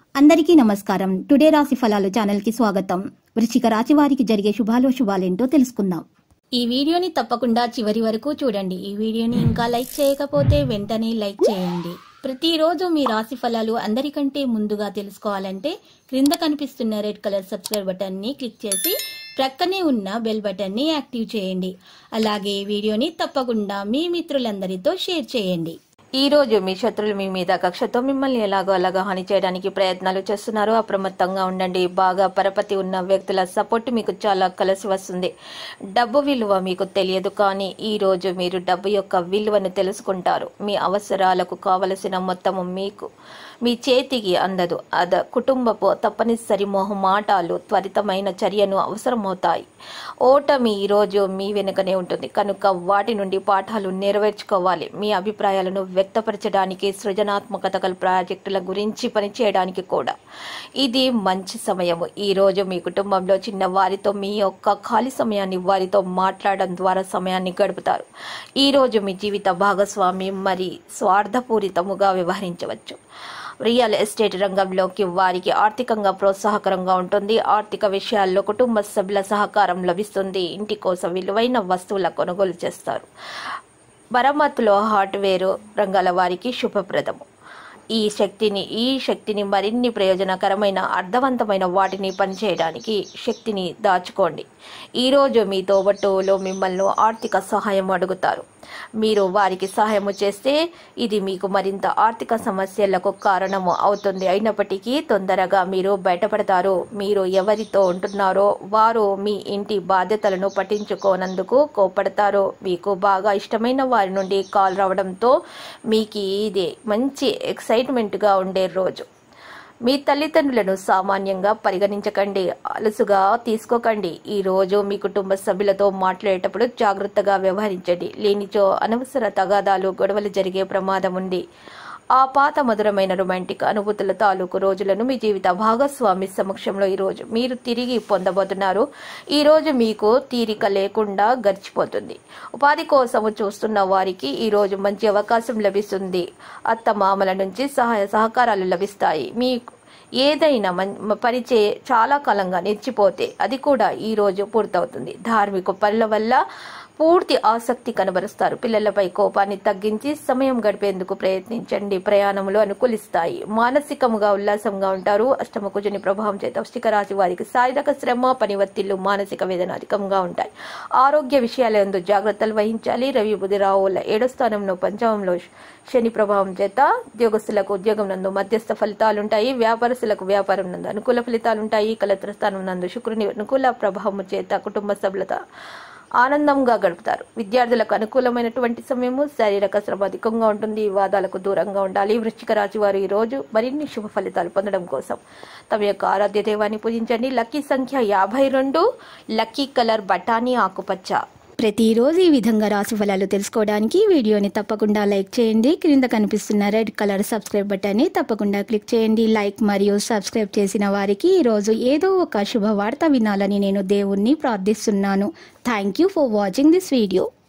అందరికీ నమస్కారం టుడే రాశి ఫలాలు ఛానల్ కి స్వాగతం వృశ్చిక రాశి వారికి జరిగే శుభాలు శుభాలేంటో తెలుసుకుందాం ఈ వీడియోని తప్పకుండా చివరి వరకు చూడండి ఈ వీడియోని ఇంకా లైక్ చేయకపోతే వెంటనే లైక్ చేయండి ప్రతిరోజు మీ రాశి ఫలాలు అందరికంటే ముందుగా తెలుసుకోవాలంటే క్రింద కనిపిస్తున్న రెడ్ కలర్ సబ్స్క్రైబ్ బటన్ ని క్లిక్ చేసి ప్రక్కనే ఉన్న బెల్ బటన్ ని యాక్టివ్ చేయండి అలాగే ఈ వీడియోని తప్పకుండా మీ మిత్రులందరితో షేర్ చేయండి ఈ రోజు మీ శత్రులు మీ మీద కక్షతో మిమ్మల్ని ఎలాగో అలాగా హాని చేయడానికి ప్రయత్నాలు చేస్తున్నారు అప్రమత్తంగా ఉండండి బాగా పరపతి ఉన్న వ్యక్తుల సపోర్ట్ మీకు చాలా కలిసి వస్తుంది డబ్బు విలువ మీకు తెలియదు కానీ ఈ రోజు మీరు డబ్బు యొక్క విలువను తెలుసుకుంటారు మీ అవసరాలకు కావలసిన మొత్తము మీకు మీ చేతికి అందదు అద కుటుంబపు తప్పనిసరి మొహమాటాలు త్వరితమైన చర్యను అవసరమవుతాయి ఓటమి ఈరోజు మీ వెనుకనే ఉంటుంది కనుక వాటి నుండి పాఠాలు నెరవేర్చుకోవాలి మీ అభిప్రాయాలను వ్యక్తపరచడానికి సృజనాత్మకత గల ప్రాజెక్టుల గురించి పనిచేయడానికి కూడా ఇది మంచి సమయము ఈ రోజు మీ కుటుంబంలో చిన్న వారితో మీ యొక్క ఖాళీ సమయాన్ని వారితో మాట్లాడడం ద్వారా సమయాన్ని గడుపుతారు ఈ రోజు మీ జీవిత భాగస్వామి మరి స్వార్థపూరితముగా వ్యవహరించవచ్చు రియల్ ఎస్టేట్ రంగంలోకి వారికి ఆర్థికంగా ప్రోత్సాహకరంగా ఉంటుంది ఆర్థిక విషయాల్లో కుటుంబ సభ్యుల సహకారం లభిస్తుంది ఇంటి కోసం విలువైన వస్తువుల కొనుగోలు చేస్తారు మరమ్మతులో హార్డ్వేర్ రంగాల వారికి శుభప్రదము ఈ శక్తిని ఈ శక్తిని మరిన్ని ప్రయోజనకరమైన అర్థవంతమైన వాటిని పనిచేయడానికి శక్తిని దాచుకోండి ఈరోజు మీ తోబట్టువులు మిమ్మల్ని ఆర్థిక సహాయం అడుగుతారు మీరు వారికి సహాయము చేస్తే ఇది మీకు మరింత ఆర్థిక సమస్యలకు కారణము అవుతుంది అయినప్పటికీ తొందరగా మీరు బయటపడతారు మీరు ఎవరితో ఉంటున్నారో వారు మీ ఇంటి బాధ్యతలను పట్టించుకోనందుకు కోపడతారు మీకు బాగా ఇష్టమైన వారి నుండి కాల్ రావడంతో మీకు ఇది మంచి ఎక్సైట్మెంట్గా ఉండే రోజు మీ తల్లిదండ్రులను సామాన్యంగా పరిగణించకండి అలసుగా తీసుకోకండి ఈ రోజు మీ కుటుంబ సభ్యులతో మాట్లాడేటప్పుడు జాగ్రత్తగా వ్యవహరించండి లేనిచో అనవసర తగాదాలు గొడవలు జరిగే ప్రమాదం ఉంది ఆ పాత మధురమైన రొమాంటిక్ అనుభూతుల తాలూకు రోజులను మీ జీవిత భాగస్వామి సమక్షంలో ఈ రోజు మీరు తిరిగి పొందబోతున్నారు ఈ రోజు మీకు తీరిక లేకుండా గడిచిపోతుంది ఉపాధి కోసము చూస్తున్న వారికి ఈ రోజు మంచి అవకాశం లభిస్తుంది అత్త మామల నుంచి సహాయ సహకారాలు లభిస్తాయి మీకు ఏదైనా మన్ పరిచే చాలా కాలంగా నిలిచిపోతే అది కూడా ఈ రోజు పూర్తవుతుంది ధార్మిక పనుల వల్ల పూర్తి ఆసక్తి కనబరుస్తారు పిల్లలపై కోపాన్ని తగ్గించి సమయం గడిపేందుకు ప్రయత్నించండి ప్రయాణములు అనుకూలిస్తాయి మానసికముగా ఉల్లాసంగా ఉంటారు అష్టమ కుజుని ప్రభావం చేత వృశ్చిక రాశి వారికి శారీరక శ్రమ పని ఒత్తిళ్లు మానసిక వేదన అధికంగా ఉంటాయి ఆరోగ్య విషయాలందు జాగ్రత్తలు వహించాలి రవి బుధిరావుల ఏడో స్థానంలో పంచమంలో శని ప్రభావం చేత ఉద్యోగస్తులకు ఉద్యోగం నందు మధ్యస్థ ఫలితాలుంటాయి వ్యాపారస్తులకు వ్యాపారం నందు అనుకూల ఫలితాలుంటాయి కలత్ర స్థానం నందు శుక్రుని అనుకూల ప్రభావం చేత కుటుంబ సభ్యులత ఆనందంగా గడుపుతారు విద్యార్థులకు అనుకూలమైనటువంటి సమయము శారీరక శ్రమ అధికంగా ఉంటుంది వివాదాలకు దూరంగా ఉండాలి వృశ్చిక రాశి వారు ఈ రోజు మరిన్ని శుభ ఫలితాలు పొందడం కోసం తమ యొక్క ఆరాధ్య దైవాన్ని పూజించండి లక్కీ సంఖ్య యాభై రెండు లక్కీ కలర్ బఠానీ ఆకుపచ్చ ప్రతిరోజు ఈ విధంగా రాశి ఫలాలు తెలుసుకోవడానికి వీడియోని తప్పకుండా లైక్ చేయండి క్రింద కనిపిస్తున్న రెడ్ కలర్ సబ్స్క్రైబ్ బటన్ని తప్పకుండా క్లిక్ చేయండి లైక్ మరియు సబ్స్క్రైబ్ చేసిన వారికి ఈరోజు ఏదో ఒక శుభవార్త వినాలని నేను దేవుణ్ణి ప్రార్థిస్తున్నాను thank you for watching this video